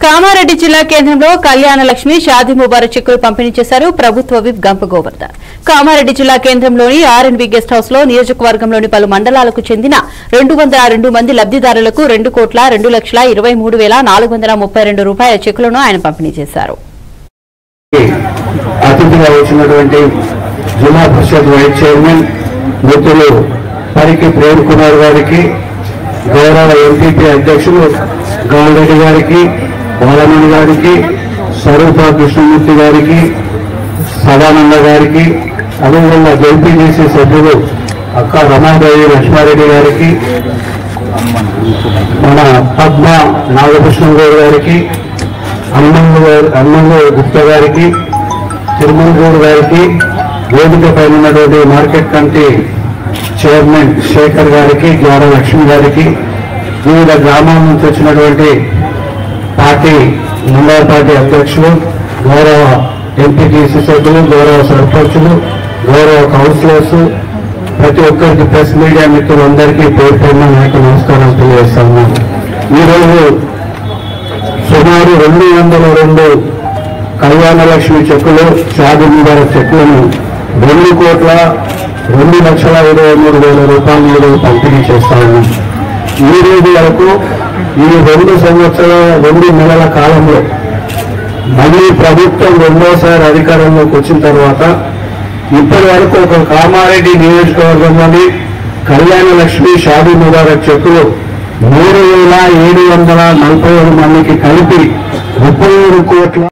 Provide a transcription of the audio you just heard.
కామారెడ్డి జిల్లా కేంద్రంలో కళ్యాణ లక్ష్మి షాదీ ముబారక్ చెక్కులు పంపిణీ చేశారు ప్రభుత్వ విప్ గంప గోవర్ధన్ కామారెడ్డి జిల్లా కేంద్రంలోని ఆర్ఎన్బి గెస్ట్ హౌస్ లో నియోజకవర్గంలోని పలు మండలాలకు చెందిన రెండు వందల రెండు మంది లబ్దిదారులకు రెండు కోట్ల రెండు లక్షల ఇరవై మూడు వేల నాలుగు వందల ముప్పై రెండు రూపాయల చెక్కులను ఆయన పంపిణీ చేశారు అతిథిగా వచ్చినటువంటి జిల్లా పరిషత్ వైస్ చైర్మన్ మిత్రులు పరికి ప్రేమ్ కుమార్ గారికి గౌరవ ఎంపీపీ అధ్యక్షులు గౌరెడ్డి గారికి బాలమణి గారికి స్వరూప కృష్ణమూర్తి గారికి సదానంద గారికి అదేవిధంగా జెడ్పీటీసీ సభ్యులు అక్క రమాదేవి లక్ష్మారెడ్డి గారికి మన పద్మ నాగకృష్ణ గౌడ్ గారికి అన్నంగు గారి అన్నంగు గుప్తా గారికి తిరుమలగూడు గారికి వేదిక పైన ఉన్నటువంటి మార్కెట్ కమిటీ చైర్మన్ శేఖర్ గారికి జ్వార లక్ష్మి గారికి వివిధ గ్రామాల నుంచి వచ్చినటువంటి పార్టీ మండల పార్టీ అధ్యక్షులు గౌరవ ఎంపీటీసీ సభ్యులు గౌరవ సర్పంచులు గౌరవ కౌన్సిలర్స్ ప్రతి ఒక్కరికి ప్రెస్ మీడియా మిత్రులందరికీ పేరు పేరున నాకు నమస్కారం తెలియజేస్తాను ఈరోజు సుమారు రెండు వందల రెండు కళ్యాణ లక్ష్మి చెక్కులు షాది ముబారక్ చెక్కులను రెండు కోట్ల రెండు లక్షల ఇరవై మూడు వేల రూపాయలు ఈరోజు పంపిణీ చేస్తాము ఈ రోజు వరకు ఈ రెండు సంవత్సరాల రెండు నెలల కాలంలో మళ్ళీ ప్రభుత్వం రెండోసారి అధికారంలోకి వచ్చిన తర్వాత ఇప్పటి వరకు ఒక కామారెడ్డి నియోజకవర్గంలోని కళ్యాణ లక్ష్మి షాదీ ముబారక్ చెక్కులు మూడు వేల ఏడు వందల నలభై ఏడు మందికి కలిపి ముప్పై ఏడు కోట్ల